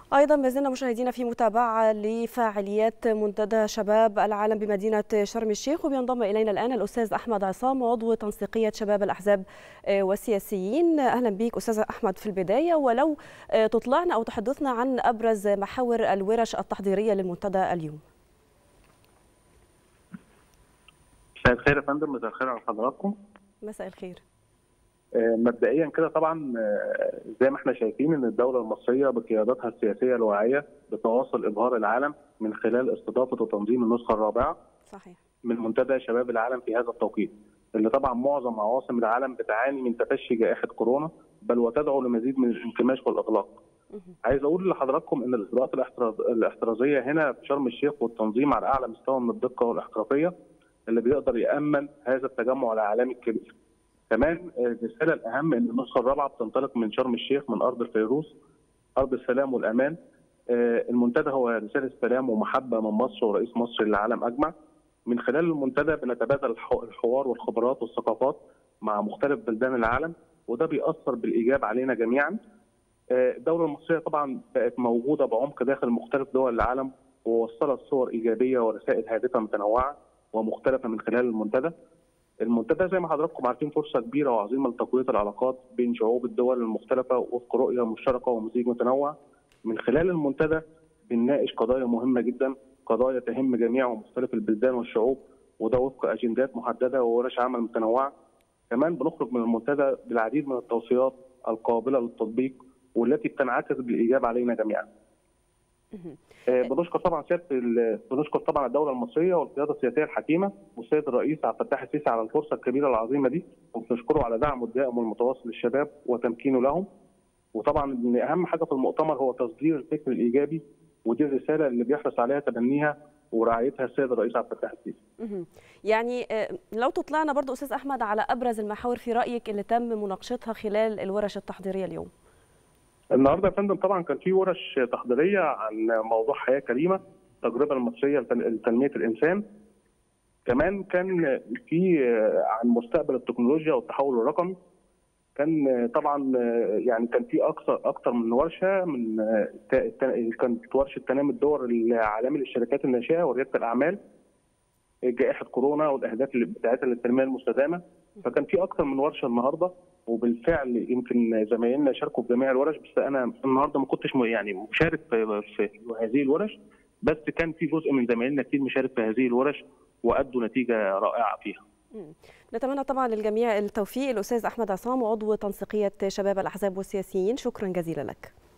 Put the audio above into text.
أيضا ما زلنا مشاهدينا في متابعة لفعاليات منتدى شباب العالم بمدينة شرم الشيخ وبينضم إلينا الآن الأستاذ أحمد عصام عضو تنسيقية شباب الأحزاب والسياسيين أهلا بك أستاذ أحمد في البداية ولو تطلعنا أو تحدثنا عن أبرز محاور الورش التحضيرية للمنتدى اليوم مساء الخير يا فندم مساء الخير على حضراتكم مساء الخير مبدئيا كده طبعا زي ما احنا شايفين ان الدوله المصريه بقيادتها السياسيه الواعيه بتواصل ابهار العالم من خلال استضافه وتنظيم النسخه الرابعه صحيح من منتدى شباب العالم في هذا التوقيت اللي طبعا معظم عواصم العالم بتعاني من تفشي جائحه كورونا بل وتدعو لمزيد من الانكماش والاغلاق. عايز اقول لحضراتكم ان الاجراءات الاحترازيه هنا في شرم الشيخ والتنظيم على اعلى مستوى من الدقه والاحترافيه اللي بيقدر يامن هذا التجمع العالمي الكبير. كمان الرساله الاهم ان النسخه الرابعه بتنطلق من شرم الشيخ من ارض الفيروز ارض السلام والامان المنتدى هو رساله سلام ومحبه من مصر ورئيس مصر للعالم اجمع من خلال المنتدى بنتبادل الحوار والخبرات والثقافات مع مختلف بلدان العالم وده بيأثر بالايجاب علينا جميعا الدوله المصريه طبعا بقت موجوده بعمق داخل مختلف دول العالم ووصلت صور ايجابيه ورسائل هادفه متنوعه ومختلفه من خلال المنتدى المنتدى زي ما حضراتكم عارفين فرصه كبيره وعظيمه لتقويه العلاقات بين شعوب الدول المختلفه وفق رؤيه مشتركه ومزيج متنوع من خلال المنتدى بنناقش قضايا مهمه جدا قضايا تهم جميع ومختلف البلدان والشعوب وده وفق اجندات محدده وورش عمل متنوعه كمان بنخرج من المنتدى بالعديد من التوصيات القابله للتطبيق والتي بتنعكس بالايجاب علينا جميعا. بنشكر طبعا سياده بنشكر طبعا الدوله المصريه والقياده السياسيه الحكيمه والسيد الرئيس عبد الفتاح السيسي على الفرصه الكبيره العظيمه دي وبنشكره على دعمه الدائم والمتواصل للشباب وتمكينه لهم وطبعا ان اهم حاجه في المؤتمر هو تصدير الفكر الايجابي ودي الرساله اللي بيحرص عليها تبنيها ورعايتها السيد الرئيس عبد الفتاح السيسي. يعني لو تطلعنا برضو استاذ احمد على ابرز المحاور في رايك اللي تم مناقشتها خلال الورش التحضيريه اليوم. النهارده يا فندم طبعا كان في ورش تحضيريه عن موضوع حياه كريمه التجربه المصريه لتنميه الانسان كمان كان في عن مستقبل التكنولوجيا والتحول الرقمي كان طبعا يعني كان في اكثر اكثر من ورشه من كانت ورشه تنامي الدور العالمي للشركات الناشئه ورياده الاعمال جائحه كورونا والاهداف بتاعتها للتنميه المستدامه فكان في اكثر من ورشه النهارده وبالفعل يمكن زمايلنا شاركوا في جميع الورش بس انا النهارده ما كنتش يعني مشارك في, في هذه الورش بس كان في جزء من زمايلنا كتير مشارك في هذه الورش وادوا نتيجه رائعه فيها. نتمنى طبعا للجميع التوفيق الاستاذ احمد عصام عضو تنسيقيه شباب الاحزاب والسياسيين شكرا جزيلا لك.